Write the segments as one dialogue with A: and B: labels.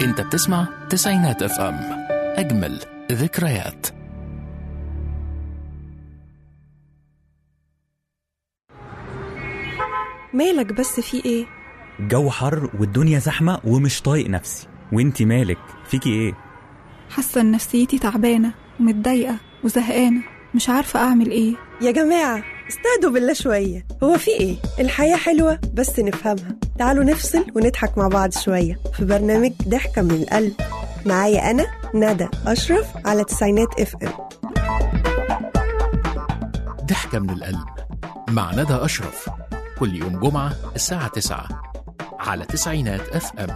A: انت بتسمع تسعينات اف ام اجمل ذكريات
B: مالك بس في ايه
C: الجو حر والدنيا زحمة ومش طايق نفسي وانتي مالك فيكي ايه
B: حاسه ان نفسيتي تعبانه ومتضايقه وزهقانه مش عارفه اعمل ايه
D: يا جماعة استهدوا بالله شوية هو في ايه؟ الحياة حلوة بس نفهمها تعالوا نفصل ونضحك مع بعض شوية في برنامج ضحكة من القلب معايا أنا ندى أشرف على تسعينات اف ام
A: ضحكة من القلب مع ندى أشرف كل يوم جمعة الساعة 9 على تسعينات اف ام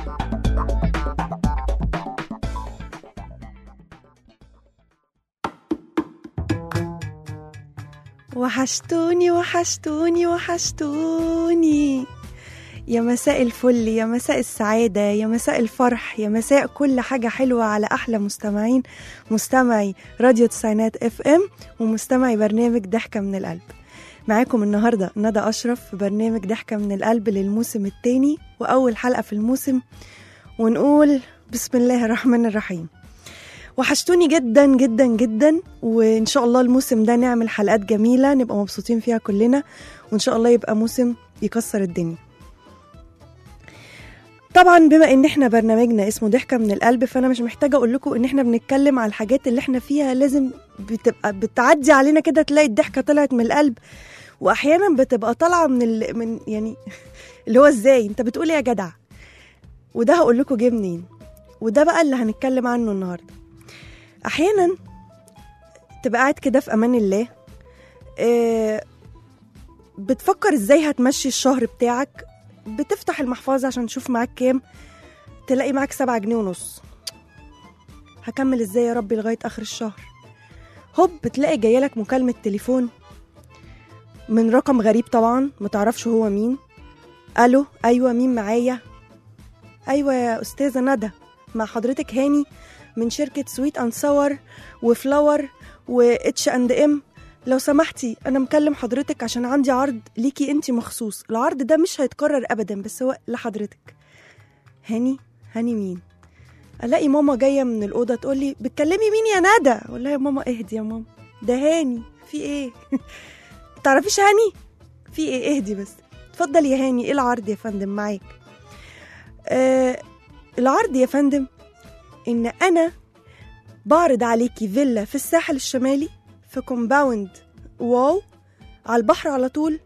D: وحشتوني وحشتوني وحشتوني يا مساء الفل يا مساء السعادة يا مساء الفرح يا مساء كل حاجة حلوة على أحلى مستمعين مستمعي راديو تسعينات اف ام ومستمعي برنامج ضحكة من القلب معاكم النهاردة ندى أشرف في برنامج ضحكة من القلب للموسم الثاني وأول حلقة في الموسم ونقول بسم الله الرحمن الرحيم وحشتوني جدا جدا جدا وان شاء الله الموسم ده نعمل حلقات جميله نبقى مبسوطين فيها كلنا وان شاء الله يبقى موسم يكسر الدنيا طبعا بما ان احنا برنامجنا اسمه ضحكه من القلب فانا مش محتاجه اقول لكم ان احنا بنتكلم على الحاجات اللي احنا فيها لازم بتبقى بتعدي علينا كده تلاقي الضحكه طلعت من القلب واحيانا بتبقى طالعه من ال... من يعني اللي هو ازاي انت بتقول إيه يا جدع وده هقول لكم جه منين وده بقى اللي هنتكلم عنه النهارده احيانا تبقى قاعد كده في امان الله آه، بتفكر ازاي هتمشي الشهر بتاعك بتفتح المحفظة عشان تشوف معاك كام تلاقي معاك سبعة جنيه ونص هكمل ازاي يا ربي لغاية اخر الشهر هوب بتلاقي جايلك مكالمة تليفون من رقم غريب طبعا متعرفش هو مين الو ايوه مين معايا ايوه يا استاذة ندى مع حضرتك هاني من شركة سويت أند ساور وفلاور واتش اند ام لو سمحتي أنا مكلم حضرتك عشان عندي عرض ليكي انتي مخصوص العرض ده مش هيتكرر أبدا بس هو لحضرتك هاني هاني مين ألاقي ماما جاية من الأوضة تقولي بتكلمي مين يا ندى أقول لها يا ماما اهدي يا ماما ده هاني في ايه تعرفيش هاني في ايه اهدي بس اتفضل يا هاني ايه العرض يا فندم معاك آه العرض يا فندم ان انا بعرض عليكي فيلا في الساحل الشمالي في كومباوند واو على البحر على طول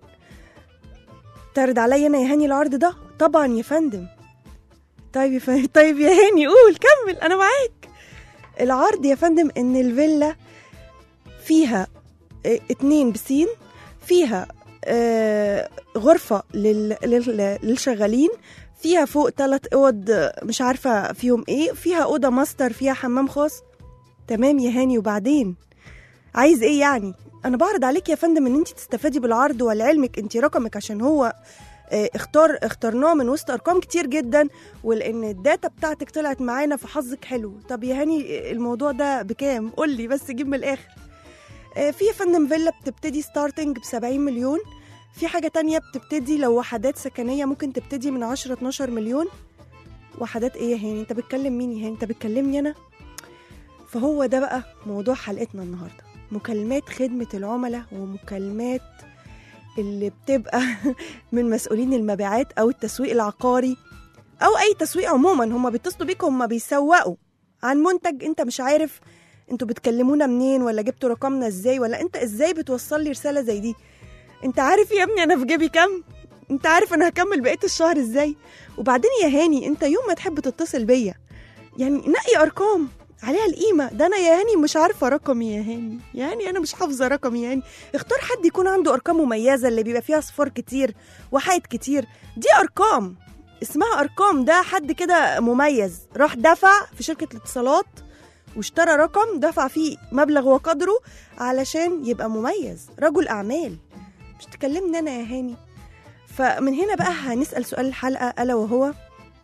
D: تعرض عليا انا يا هاني العرض ده طبعا يا فندم طيب يا فندم طيب يا هاني قول كمل انا معاك العرض يا فندم ان الفيلا فيها اه، اتنين بسين فيها اه، غرفة لل... لل... للشغالين فيها فوق ثلاث اوض مش عارفه فيهم ايه فيها اوضه ماستر فيها حمام خاص تمام يا هاني وبعدين عايز ايه يعني انا بعرض عليك يا فندم ان انت تستفادي بالعرض ولعلمك انت رقمك عشان هو آه، اختار اخترناه من وسط ارقام كتير جدا ولان الداتا بتاعتك طلعت معانا فحظك حلو طب يا هاني الموضوع ده بكام قول لي بس جيب من الاخر آه، في يا فندم فيلا بتبتدي ستارتنج ب 70 مليون في حاجة تانية بتبتدي لو وحدات سكنية ممكن تبتدي من 10 12 مليون وحدات ايه يا هاني انت بتكلم مين يا هاني انت بتكلمني انا فهو ده بقى موضوع حلقتنا النهاردة مكالمات خدمة العملاء ومكالمات اللي بتبقى من مسؤولين المبيعات او التسويق العقاري او اي تسويق عموما هم بيتصلوا بيك هم بيسوقوا عن منتج انت مش عارف انتوا بتكلمونا منين ولا جبتوا رقمنا ازاي ولا انت ازاي بتوصل لي رسالة زي دي انت عارف يا ابني انا في جيبي كام انت عارف انا هكمل بقيه الشهر ازاي وبعدين يا هاني انت يوم ما تحب تتصل بيا يعني نقي ارقام عليها القيمة ده أنا يا هاني مش عارفة رقمي يا هاني يا هاني أنا مش حافظة رقمي يا هاني اختار حد يكون عنده أرقام مميزة اللي بيبقى فيها صفار كتير وحيد كتير دي أرقام اسمها أرقام ده حد كده مميز راح دفع في شركة الاتصالات واشترى رقم دفع فيه مبلغ وقدره علشان يبقى مميز رجل أعمال مش تكلمني انا يا هاني فمن هنا بقى هنسال سؤال الحلقه الا وهو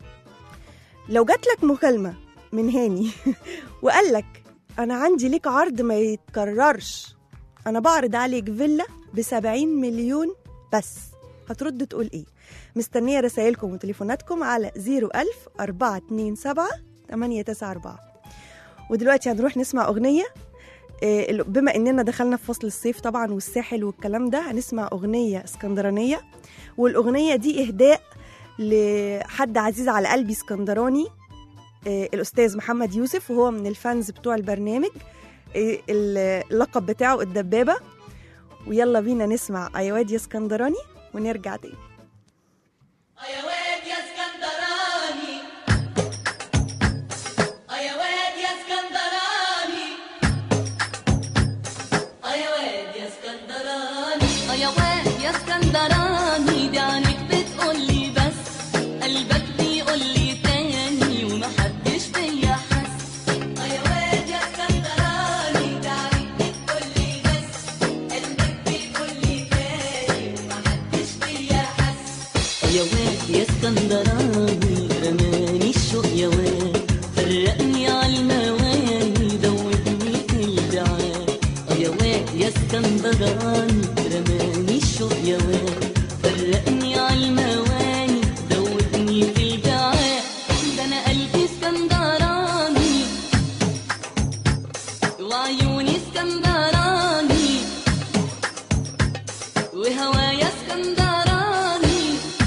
D: لو جات لك مكالمه من هاني وقال لك انا عندي ليك عرض ما يتكررش انا بعرض عليك فيلا ب 70 مليون بس هترد تقول ايه مستنيه رسائلكم وتليفوناتكم على 01000 427 894 ودلوقتي هنروح نسمع اغنيه إيه، ال- بما اننا دخلنا في فصل الصيف طبعا والساحل والكلام ده هنسمع اغنيه اسكندرانيه والاغنيه دي اهداء لحد عزيز على قلبي اسكندراني إيه، الاستاذ محمد يوسف وهو من الفانز بتوع البرنامج إيه، اللقب بتاعه الدبابه ويلا بينا نسمع ايواد يا اسكندراني ونرجع تاني
E: يا واد يا اسكندراني يا واد يا اسكندراني يا واد يا اسكندراني يا واد يا اسكندراني دي عينك بتقولي بس قلبك بيقولي تاني ومحدش بيا حس يا واد يا اسكندراني دي عينك بتقولي بس قلبك بيقولي تاني ومحدش بيا حس يا واد يا اسكندراني رماني الشوق يا واد فرقني عالمواني دوبني في البعاد اه يا واد يا اسكندراني رماني الشوق يا واد فرقني عالمواني دوبني في البعاد ده انا قلبي اسكندراني وعيوني اسكندراني وهوايا اسكندراني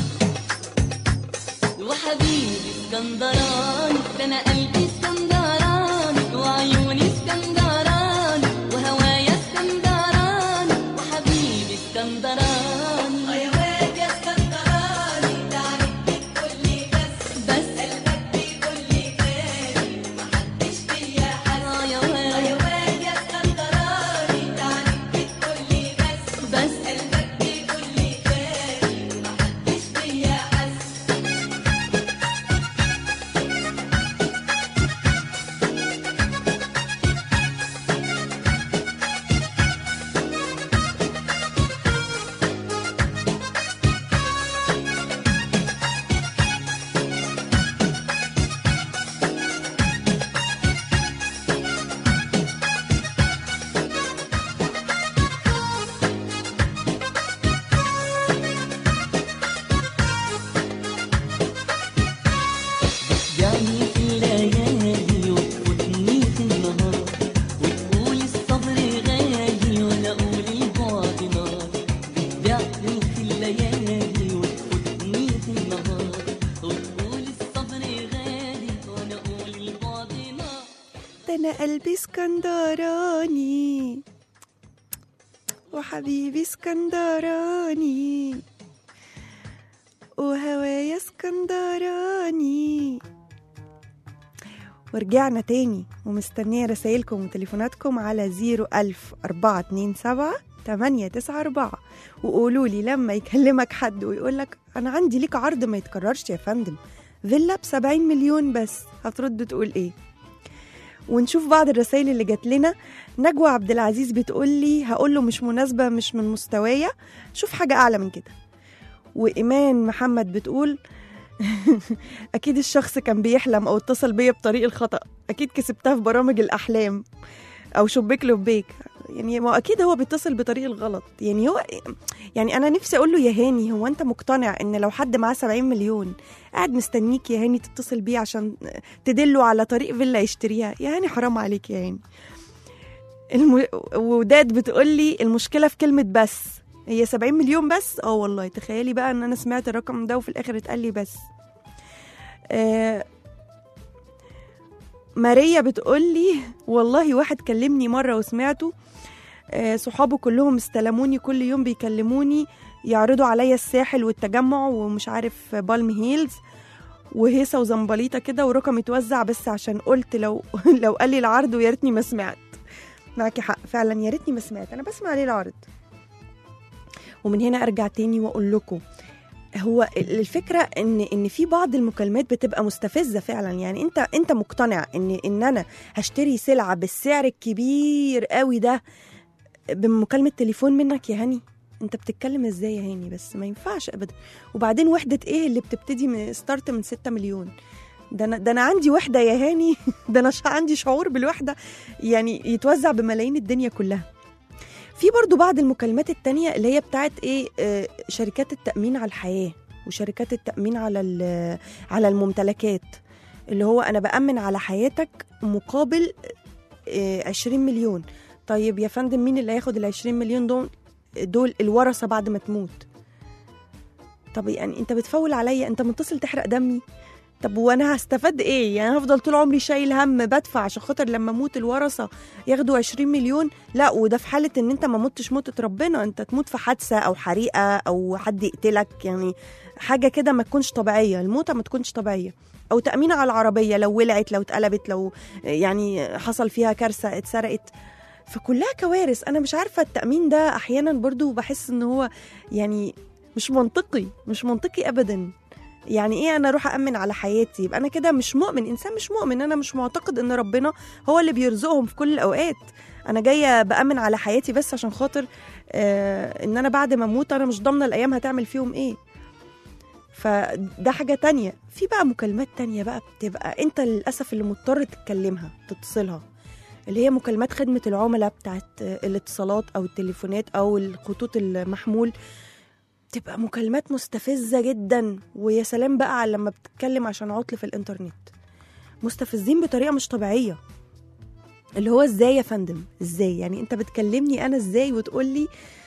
E: وحبيبي اسكندراني ده انا قلبي اسكندراني وعيوني اسكندراني وهوايا اسكندراني وحبيبي اسكندراني يا واد يا اسكندراني ده عليك بتقولي بس بس قلبك بيقولي تاني ومحدش فيا حس يا واد يا واد يا اسكندراني ده عليك بتقولي بس بس قلبك بيقولي تاني ومحدش فيا حس بتدعني في الليالي وتفوتني في النهار وتقول الصبر غالي وانا اقول البعد نار بتدعني في الليالي وتفوتني في النهار وتقول الصبر غالي وانا اقول البعد نار
D: ده انا قلبي اسكندراني وحبيبي اسكندراني وهوايا اسكندراني ورجعنا تاني ومستنية رسايلكم وتليفوناتكم على 01000 427 894 وقولوا لي لما يكلمك حد ويقول لك أنا عندي ليك عرض ما يتكررش يا فندم فيلا ب 70 مليون بس هترد تقول إيه؟ ونشوف بعض الرسائل اللي جات لنا نجوى عبد العزيز بتقول لي هقول له مش مناسبة مش من مستوايا شوف حاجة أعلى من كده وإيمان محمد بتقول أكيد الشخص كان بيحلم أو اتصل بيا بطريق الخطأ أكيد كسبتها في برامج الأحلام أو شبيك لبيك يعني ما هو أكيد هو بيتصل بطريق الغلط يعني هو يعني أنا نفسي أقول له يا هاني هو أنت مقتنع إن لو حد معاه 70 مليون قاعد مستنيك يا هاني تتصل بيه عشان تدله على طريق فيلا يشتريها يا هاني حرام عليك يا هاني الم... وداد بتقول لي المشكله في كلمه بس هي 70 مليون بس اه والله تخيلي بقى ان انا سمعت الرقم ده وفي الاخر اتقال لي بس آه ماريا بتقول لي والله واحد كلمني مره وسمعته آه صحابه كلهم استلموني كل يوم بيكلموني يعرضوا عليا الساحل والتجمع ومش عارف بالم هيلز وهيصه وزنبليطه كده ورقم اتوزع بس عشان قلت لو لو قال لي العرض ويا ريتني ما سمعت معاكي حق فعلا يا ريتني ما سمعت انا بسمع ليه العرض ومن هنا ارجع تاني واقول لكم هو الفكره ان ان في بعض المكالمات بتبقى مستفزه فعلا يعني انت انت مقتنع ان ان انا هشتري سلعه بالسعر الكبير قوي ده بمكالمه تليفون منك يا هاني انت بتتكلم ازاي يا هاني بس ما ينفعش ابدا وبعدين وحده ايه اللي بتبتدي من ستارت من 6 مليون ده انا ده انا عندي وحده يا هاني ده انا ش- عندي شعور بالوحده يعني يتوزع بملايين الدنيا كلها في برضو بعض المكالمات التانية اللي هي بتاعت ايه آه، شركات التأمين على الحياة وشركات التأمين على ال- على الممتلكات اللي هو أنا بأمن على حياتك مقابل آه، 20 مليون طيب يا فندم مين اللي هياخد ال 20 مليون دول دول الورثة بعد ما تموت طب يعني انت بتفول عليا انت متصل تحرق دمي طب وانا هستفاد ايه يعني هفضل طول عمري شايل هم بدفع عشان خاطر لما اموت الورثه ياخدوا 20 مليون لا وده في حاله ان انت ما متش موتة ربنا انت تموت في حادثه او حريقه او حد يقتلك يعني حاجه كده ما تكونش طبيعيه الموتة ما تكونش طبيعيه او تامين على العربيه لو ولعت لو اتقلبت لو يعني حصل فيها كارثه اتسرقت فكلها كوارث انا مش عارفه التامين ده احيانا برضو بحس ان هو يعني مش منطقي مش منطقي ابدا يعني ايه انا اروح امن على حياتي يبقى انا كده مش مؤمن انسان مش مؤمن انا مش معتقد ان ربنا هو اللي بيرزقهم في كل الاوقات انا جايه بامن على حياتي بس عشان خاطر آه ان انا بعد ما اموت انا مش ضامنه الايام هتعمل فيهم ايه فده حاجة تانية في بقى مكالمات تانية بقى بتبقى انت للأسف اللي مضطر تتكلمها تتصلها اللي هي مكالمات خدمة العملاء بتاعت الاتصالات أو التليفونات أو الخطوط المحمول تبقى مكالمات مستفزة جدا ويا سلام بقى على لما بتتكلم عشان عطل في الإنترنت مستفزين بطريقة مش طبيعية اللي هو ازاي يا فندم ازاي يعني انت بتكلمني انا ازاي وتقول لي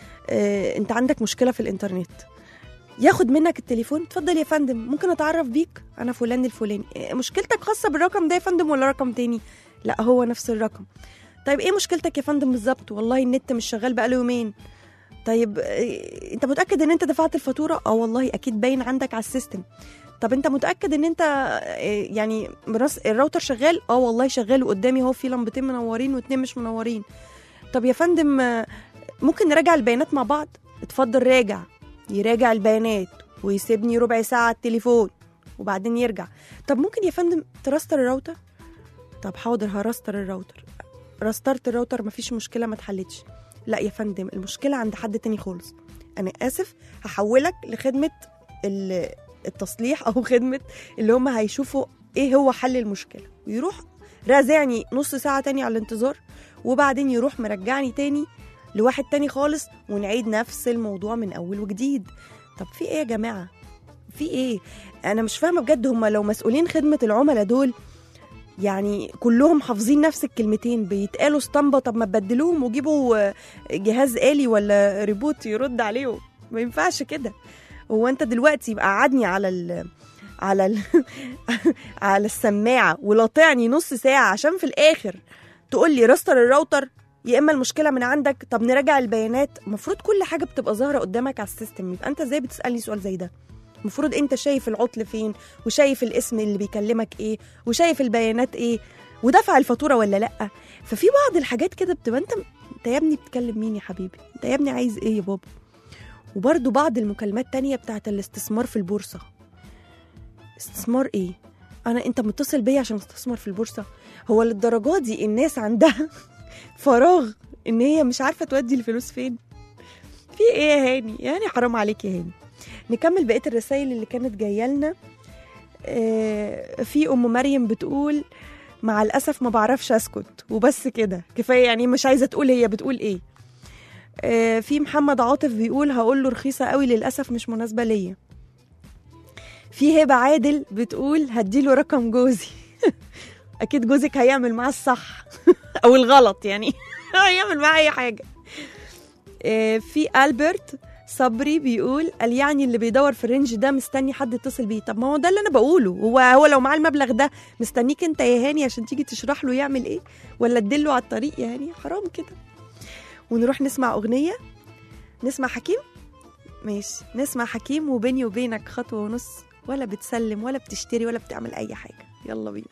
D: اه انت عندك مشكلة في الإنترنت ياخد منك التليفون اتفضل يا فندم ممكن اتعرف بيك انا فلان الفلاني إيه مشكلتك خاصه بالرقم ده يا فندم ولا رقم تاني لا هو نفس الرقم طيب ايه مشكلتك يا فندم بالظبط والله النت مش شغال بقاله يومين طيب إيه انت متاكد ان انت دفعت الفاتوره اه والله اكيد باين عندك على السيستم طب انت متاكد ان انت إيه يعني مراس الراوتر شغال اه والله شغال وقدامي اهو في لمبتين منورين واتنين مش منورين طب يا فندم آه، ممكن نراجع البيانات مع بعض اتفضل راجع يراجع البيانات ويسيبني ربع ساعة على التليفون وبعدين يرجع طب ممكن يا فندم تراستر الراوتر طب حاضر هراستر الراوتر راسترت الراوتر مفيش مشكلة ما اتحلتش لا يا فندم المشكلة عند حد تاني خالص أنا آسف هحولك لخدمة ال- التصليح أو خدمة اللي هم هيشوفوا إيه هو حل المشكلة ويروح رازعني نص ساعة تاني على الانتظار وبعدين يروح مرجعني تاني لواحد تاني خالص ونعيد نفس الموضوع من اول وجديد طب في ايه يا جماعه في ايه انا مش فاهمه بجد هم لو مسؤولين خدمه العملاء دول يعني كلهم حافظين نفس الكلمتين بيتقالوا اسطمبة طب ما تبدلوهم وجيبوا آه، جهاز آلي ولا ريبوت يرد عليهم ما ينفعش كده هو انت دلوقتي يبقى قعدني على ال على ال على السماعه ولطعني نص ساعه عشان في الاخر تقول لي راستر الراوتر يا اما المشكله من عندك طب نراجع البيانات المفروض كل حاجه بتبقى ظاهره قدامك على السيستم يبقى انت ازاي بتسالني سؤال زي ده المفروض انت شايف العطل فين وشايف الاسم اللي بيكلمك ايه وشايف البيانات ايه ودفع الفاتوره ولا لا ففي بعض الحاجات كده بتبقى انت انت يا ابني بتكلم مين يا حبيبي انت يا ابني عايز ايه يا بابا وبرده بعض المكالمات تانية بتاعت الاستثمار في البورصه استثمار ايه انا انت متصل بيا عشان استثمر في البورصه هو للدرجه دي الناس عندها فراغ ان هي مش عارفه تودي الفلوس فين في ايه يا هاني يعني حرام عليك يا هاني نكمل بقيه الرسائل اللي كانت جايه لنا آه، في ام مريم بتقول مع الاسف ما بعرفش اسكت وبس كده كفايه يعني مش عايزه تقول هي بتقول ايه آه، في محمد عاطف بيقول هقول له رخيصه قوي للاسف مش مناسبه ليا في هبه عادل بتقول هديله رقم جوزي اكيد جوزك هيعمل معاه الصح او الغلط يعني هيعمل معاه اي حاجه آه، في البرت صبري بيقول قال يعني اللي بيدور في الرينج ده مستني حد يتصل بيه طب ما هو ده اللي انا بقوله هو هو لو معاه المبلغ ده مستنيك انت يا هاني عشان تيجي تشرح له يعمل ايه ولا تدله على الطريق يا هاني حرام كده ونروح نسمع اغنيه نسمع حكيم ماشي نسمع حكيم وبيني وبينك خطوه ونص ولا بتسلم ولا بتشتري ولا بتعمل اي حاجه يلا بينا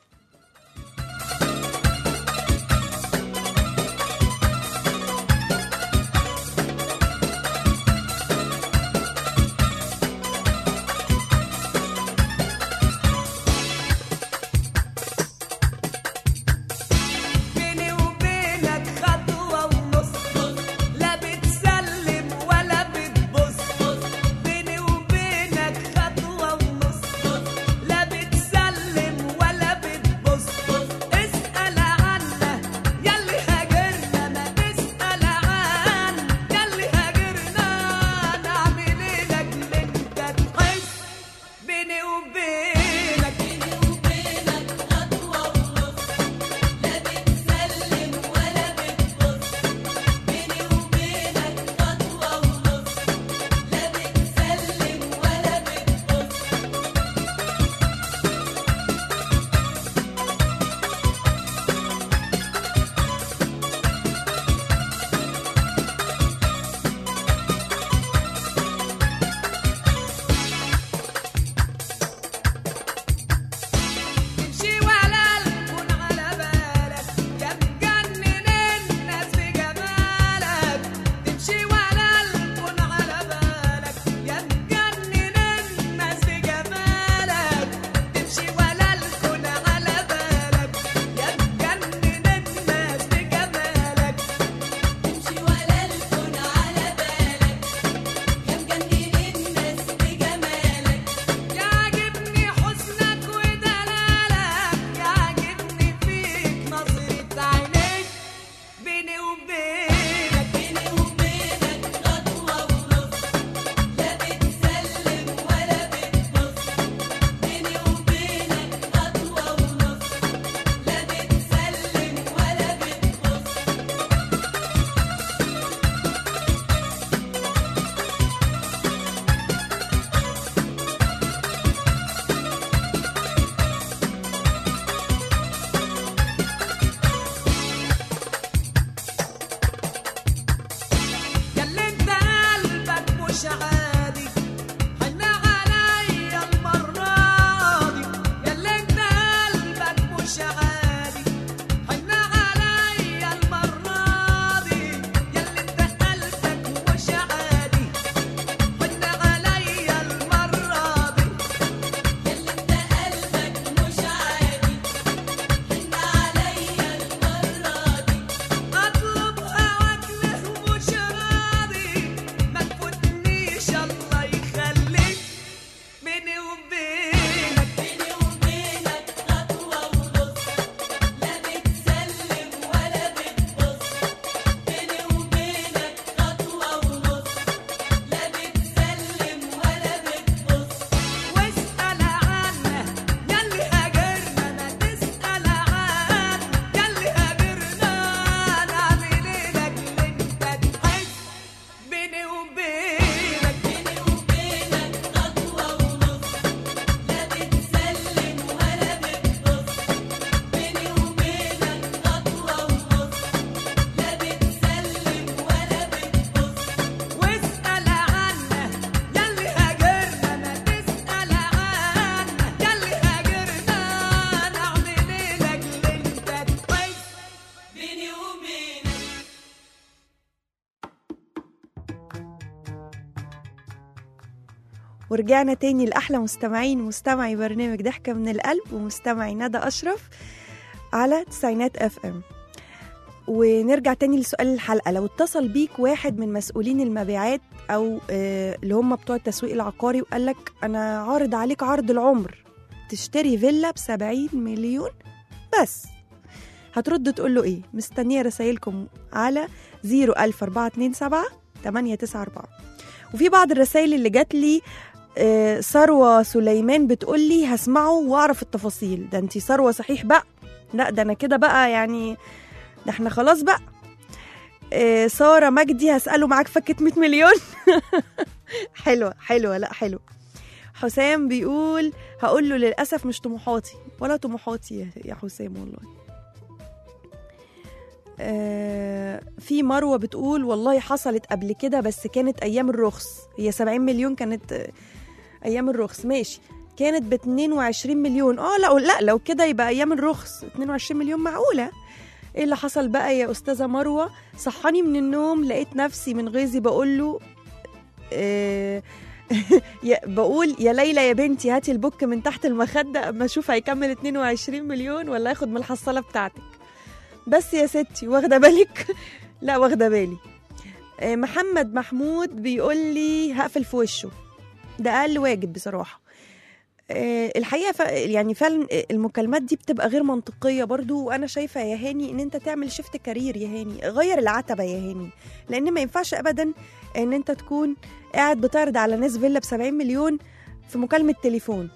F: بيني وبينك خطوة ونص لا بتسلم ولا بتبص بيني وبينك خطوة ونص لا بتسلم ولا بتبص
D: ورجعنا تاني لأحلى مستمعين مستمعي برنامج ضحكة من القلب ومستمعي ندى أشرف على تسعينات اف ام ونرجع تاني لسؤال الحلقة لو اتصل بيك واحد من مسؤولين المبيعات أو آه، اللي هم بتوع التسويق العقاري وقال لك أنا عارض عليك عرض العمر تشتري فيلا بسبعين مليون بس هترد تقول له ايه مستنيه رسايلكم على 00427 894 وفي بعض الرسائل اللي جات لي آه، ثروه سليمان بتقول لي هسمعه واعرف التفاصيل ده انتي ثروه صحيح بقى لا ده انا كده بقى يعني ده احنا خلاص بقى آه، ساره مجدي هساله معاك فكه 100 مليون حلوه حلوه لا حلوه حسام بيقول هقول له للاسف مش طموحاتي ولا طموحاتي يا- يا حسام والله آه، في مروه بتقول والله حصلت قبل كده بس كانت ايام الرخص هي 70 مليون كانت آه، ايام الرخص ماشي كانت ب 22 مليون اه لا لا لو كده يبقى ايام الرخص 22 مليون معقوله ايه اللي حصل بقى يا استاذه مروه صحاني من النوم لقيت نفسي من غيظي بقول له آه يا بقول يا ليلى يا بنتي هاتي البوك من تحت المخده اما اشوف هيكمل 22 مليون ولا ياخد من الحصاله بتاعتك بس يا ستي واخده بالك لا واخده بالي آه، محمد محمود بيقول لي هقفل في وشه ده اقل واجب بصراحه آه، الحقيقه ف... يعني فعلا المكالمات دي بتبقى غير منطقيه برضو وانا شايفه يا هاني ان انت تعمل شيفت كارير يا هاني غير العتبه يا هاني لان ما ينفعش ابدا ان انت تكون قاعد بتعرض على ناس فيلا ب 70 مليون في مكالمه تليفون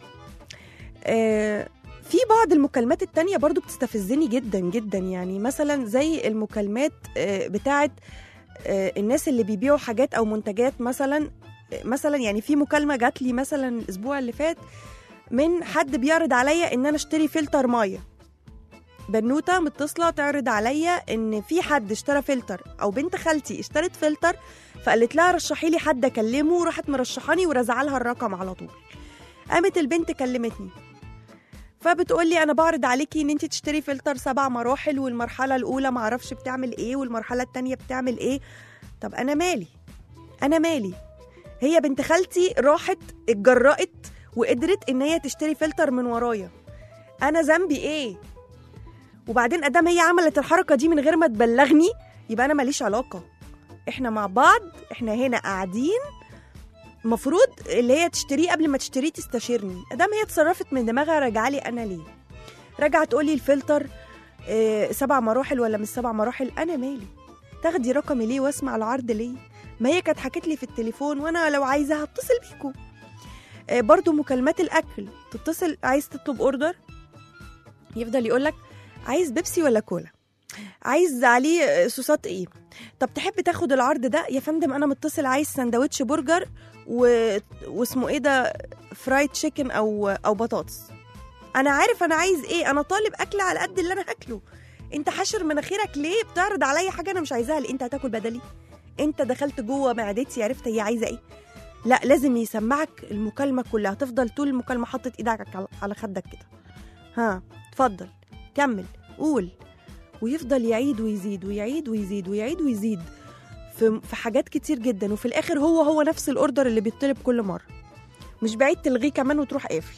D: آه، في بعض المكالمات التانية برضو بتستفزني جدا جدا يعني مثلا زي المكالمات آه، بتاعت آه، الناس اللي بيبيعوا حاجات او منتجات مثلا مثلا يعني في مكالمه جات لي مثلا الاسبوع اللي فات من حد بيعرض عليا ان انا اشتري فلتر ميه بنوته متصله تعرض عليا ان في حد اشترى فلتر او بنت خالتي اشترت فلتر فقالت لها رشحي لي حد اكلمه وراحت مرشحاني ورزع لها الرقم على طول قامت البنت كلمتني فبتقول لي انا بعرض عليكي ان انت تشتري فلتر سبع مراحل والمرحله الاولى معرفش بتعمل ايه والمرحله التانية بتعمل ايه طب انا مالي انا مالي هي بنت خالتي راحت اتجرأت وقدرت ان هي تشتري فلتر من ورايا انا ذنبي ايه وبعدين ادام هي عملت الحركه دي من غير ما تبلغني يبقى انا ماليش علاقه احنا مع بعض احنا هنا قاعدين المفروض اللي هي تشتريه قبل ما تشتريه تستشيرني ادام هي اتصرفت من دماغها راجعه لي انا ليه راجعه تقولي الفلتر اه سبع مراحل ولا مش سبع مراحل انا مالي تاخدي رقمي ليه واسمع العرض ليه ما هي كانت حكت لي في التليفون وانا لو عايزه هتصل بيكم آه، برضو مكالمات الاكل تتصل عايز تطلب اوردر يفضل يقولك عايز بيبسي ولا كولا عايز عليه آه، صوصات ايه طب تحب تاخد العرض ده يا فندم انا متصل عايز سندوتش برجر و... واسمه ايه ده فرايد تشيكن او او بطاطس انا عارف انا عايز ايه انا طالب اكل على قد اللي انا هاكله انت حاشر مناخيرك ليه بتعرض عليا حاجه انا مش عايزاها ليه انت هتاكل بدلي انت دخلت جوه معدتي عرفت هي عايزه ايه لا لازم يسمعك المكالمه كلها تفضل طول المكالمه حاطط ايدك على- على خدك كده ها اتفضل كمل قول ويفضل يعيد ويزيد ويعيد ويزيد ويعيد ويزيد في في حاجات كتير جدا وفي الاخر هو هو نفس الاوردر اللي بيطلب كل مره مش بعيد تلغيه كمان وتروح قافل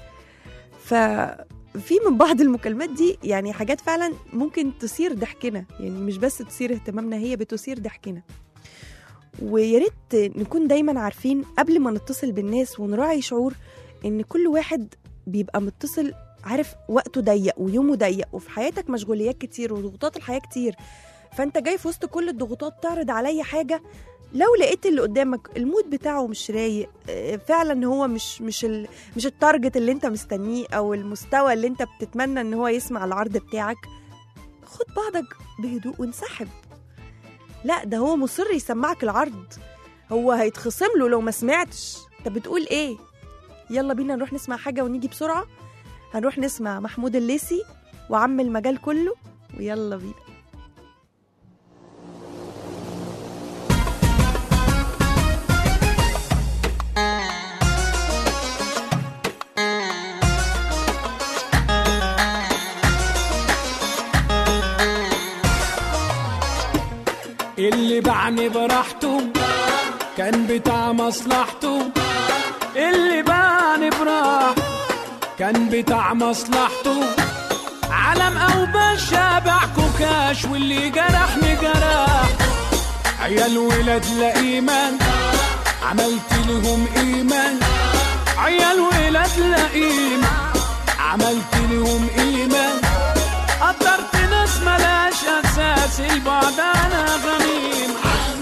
D: ففي من بعض المكالمات دي يعني حاجات فعلا ممكن تثير ضحكنا يعني مش بس تثير اهتمامنا هي بتثير ضحكنا ويا ريت نكون دايما عارفين قبل ما نتصل بالناس ونراعي شعور ان كل واحد بيبقى متصل عارف وقته ضيق ويومه ضيق وفي حياتك مشغوليات كتير وضغوطات الحياه كتير فانت جاي في وسط كل الضغوطات تعرض عليا حاجه لو لقيت اللي قدامك المود بتاعه مش رايق آه، فعلا هو مش مش ال مش التارجت اللي انت مستنيه او المستوى اللي انت بتتمنى ان هو يسمع العرض بتاعك خد بعضك بهدوء وانسحب لا ده هو مصر يسمعك العرض هو هيتخصم له لو ما سمعتش انت بتقول ايه يلا بينا نروح نسمع حاجه ونيجي بسرعه هنروح نسمع محمود الليسي وعم المجال كله ويلا بينا
F: اللي باعني براحته كان بتاع مصلحته
G: كان بتاع مصلحته علم او بشابع كوكاش واللي جرحني جرح عيال ولاد لا ايمان عملت لهم ايمان عيال ولاد لا ايمان عملت لهم ايمان قدرت ناس ملاش اساس البعد انا غميم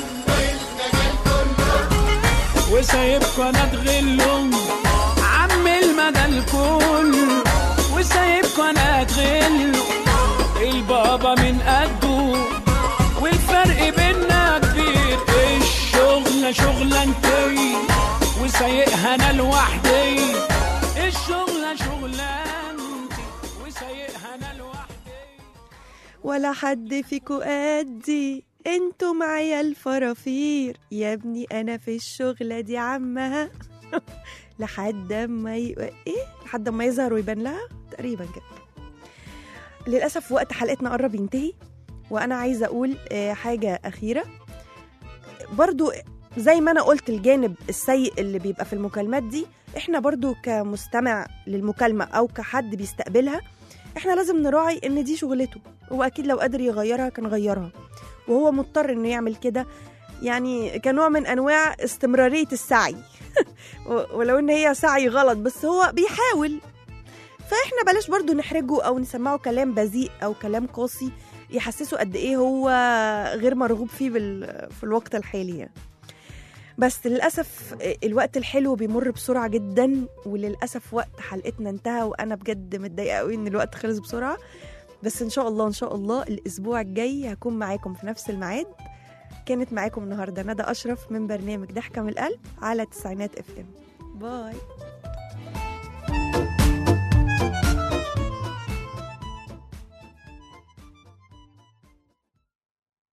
G: وسايبكوا انا اتغلهم عم المدى الكل وسايبكوا انا اتغلوا البابا من قده والفرق بينا كبير الشغلة شغلانتي وسايقها انا لوحدي الشغلة شغلانتي وسايقها انا لوحدي
D: ولا حد فيكو قدي انتوا معايا الفرافير يا ابني انا في الشغلة دي عمها لحد ما ي... ايه لحد ما يظهر ويبان لها تقريبا كده للاسف وقت حلقتنا قرب ينتهي وانا عايزه اقول آه، حاجه اخيره برضو زي ما انا قلت الجانب السيء اللي بيبقى في المكالمات دي احنا برضو كمستمع للمكالمه او كحد بيستقبلها احنا لازم نراعي ان دي شغلته هو اكيد لو قادر يغيرها كان غيرها وهو مضطر انه يعمل كده يعني كنوع من انواع استمراريه السعي و- ولو ان هي سعي غلط بس هو بيحاول فاحنا بلاش برضو نحرجه او نسمعه كلام بذيء او كلام قاسي يحسسه قد ايه هو غير مرغوب فيه بال... في الوقت الحالي يعني. بس للاسف الوقت الحلو بيمر بسرعه جدا وللاسف وقت حلقتنا انتهى وانا بجد متضايقه قوي ان الوقت خلص بسرعه بس ان شاء الله ان شاء الله الاسبوع الجاي هكون معاكم في نفس الميعاد كانت معاكم النهارده ندى اشرف من برنامج ضحكه من القلب على تسعينات اف ام باي